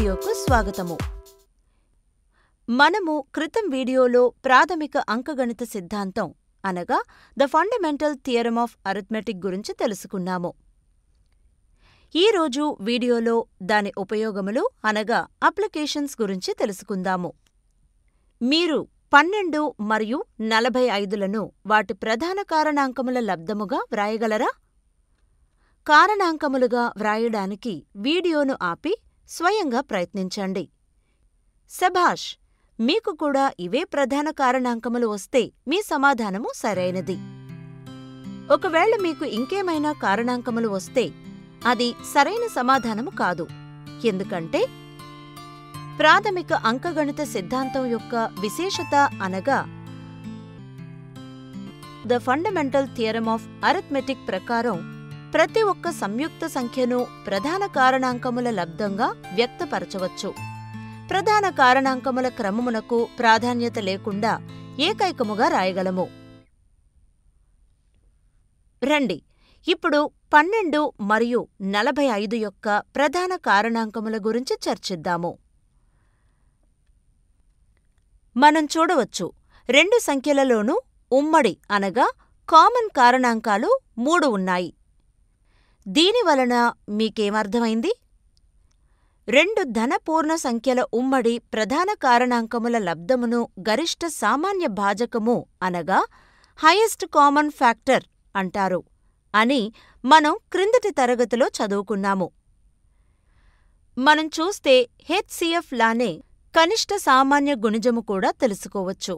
వీడియోకు స్వాగతము మనము క్రితం వీడియోలో ప్రాథమిక అంకగణిత సిద్ధాంతం అనగా the fundamental theorem of arithmetic గురించి తెలుసుకున్నాము ఈరోజు వీడియోలో దాని ఉపయోగములు అనగా అప్లికేషన్స్ గురించి తెలుసుకుందాము మీరు పన్నెండు మరియు నలభై ఐదులను వాటి ప్రధాన కారణాంకముల లబ్దముగా వ్రాయగలరా కారణాంకములుగా వ్రాయడానికి వీడియోను ఆపి స్వయంగా ప్రయత్నించండి శభాష్ మీకు కూడా ఇవే ప్రధాన కారణాంకములు వస్తే మీ సమాధానము సరైనది ఒకవేళ మీకు ఇంకేమైనా కారణాంకములు వస్తే అది సరైన సమాధానము కాదు ఎందుకంటే ప్రాథమిక అంకగణిత సిద్ధాంతం యొక్క విశేషత అనగా the fundamental theorem of arithmetic ప్రకారం ప్రతి ఒక్క సంయుక్త సంఖ్యను ప్రధాన కారణాంకముల లబ్దంగా వ్యక్తపరచవచ్చు ప్రధాన కారణాంకముల క్రమమునకు ప్రాధాన్యత లేకుండా ఏకైకముగా రాయగలము రండి ఇప్పుడు పన్నెండు మరియు నలభై ఐదు యొక్క ప్రధాన కారణాంకముల గురించి చర్చిద్దాము మనం చూడవచ్చు రెండు సంఖ్యలలోనూ ఉమ్మడి అనగా కామన్ కారణాంకాలు మూడు ఉన్నాయి దీనివలన మీకేమర్థమైంది రెండు ధనపూర్ణ సంఖ్యల ఉమ్మడి ప్రధాన కారణాంకముల లబ్దమును గరిష్ట సామాన్య భాజకము అనగా హైయెస్ట్ కామన్ ఫ్యాక్టర్ అంటారు అని మనం క్రిందటి తరగతిలో చదువుకున్నాము మనం చూస్తే హెచ్సిఎఫ్ లానే కనిష్ట సామాన్య గుణిజము కూడా తెలుసుకోవచ్చు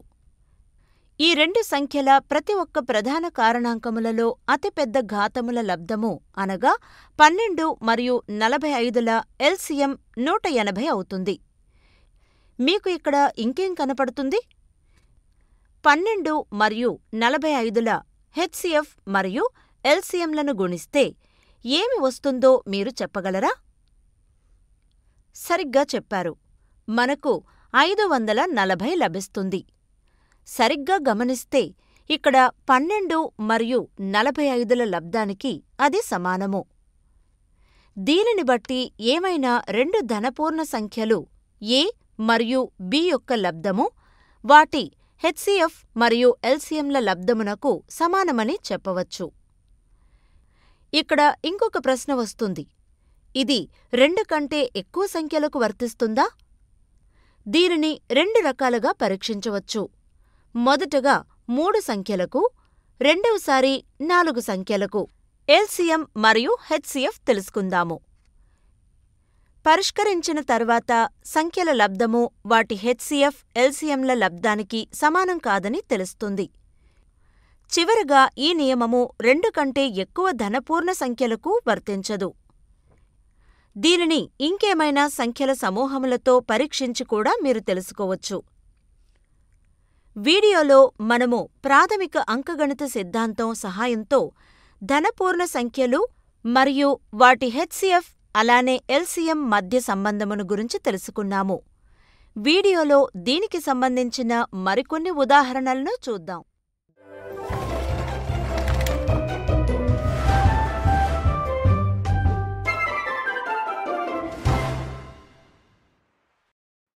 ఈ రెండు సంఖ్యల ప్రతి ఒక్క ప్రధాన కారణాంకములలో అతిపెద్ద ఘాతముల లబ్దము అనగా పన్నెండు మరియు నలభై ఐదుల ఎల్సిఎం నూట ఎనభై అవుతుంది మీకు ఇక్కడ ఇంకేం కనపడుతుంది పన్నెండు మరియు నలభై ఐదుల హెచ్సిఎఫ్ మరియు ఎల్సిఎంలను గుణిస్తే ఏమి వస్తుందో మీరు చెప్పగలరా సరిగ్గా చెప్పారు మనకు ఐదు వందల నలభై లభిస్తుంది సరిగ్గా గమనిస్తే ఇక్కడ పన్నెండు మరియు నలభై ఐదుల లబ్దానికి అది సమానము దీనిని బట్టి ఏమైనా రెండు ధనపూర్ణ సంఖ్యలు ఏ మరియు బి యొక్క లబ్దము వాటి హెచ్సిఎఫ్ మరియు ఎల్సిఎంల లబ్దమునకు సమానమని చెప్పవచ్చు ఇక్కడ ఇంకొక ప్రశ్న వస్తుంది ఇది రెండు కంటే ఎక్కువ సంఖ్యలకు వర్తిస్తుందా దీనిని రెండు రకాలుగా పరీక్షించవచ్చు మొదటగా మూడు సంఖ్యలకు రెండవసారి నాలుగు సంఖ్యలకు ఎల్సిఎం మరియు హెచ్సిఎఫ్ తెలుసుకుందాము పరిష్కరించిన తర్వాత సంఖ్యల లబ్దము వాటి హెచ్సిఎఫ్ ఎల్సిఎంల లబ్దానికి సమానం కాదని తెలుస్తుంది చివరగా ఈ నియమము రెండు కంటే ఎక్కువ ధనపూర్ణ సంఖ్యలకు వర్తించదు దీనిని ఇంకేమైనా సంఖ్యల సమూహములతో పరీక్షించి కూడా మీరు తెలుసుకోవచ్చు వీడియోలో మనము ప్రాథమిక అంకగణిత సిద్ధాంతం సహాయంతో ధనపూర్ణ సంఖ్యలు మరియు వాటి హెచ్సిఎఫ్ అలానే ఎల్సిఎం మధ్య సంబంధమును గురించి తెలుసుకున్నాము వీడియోలో దీనికి సంబంధించిన మరికొన్ని ఉదాహరణలను చూద్దాం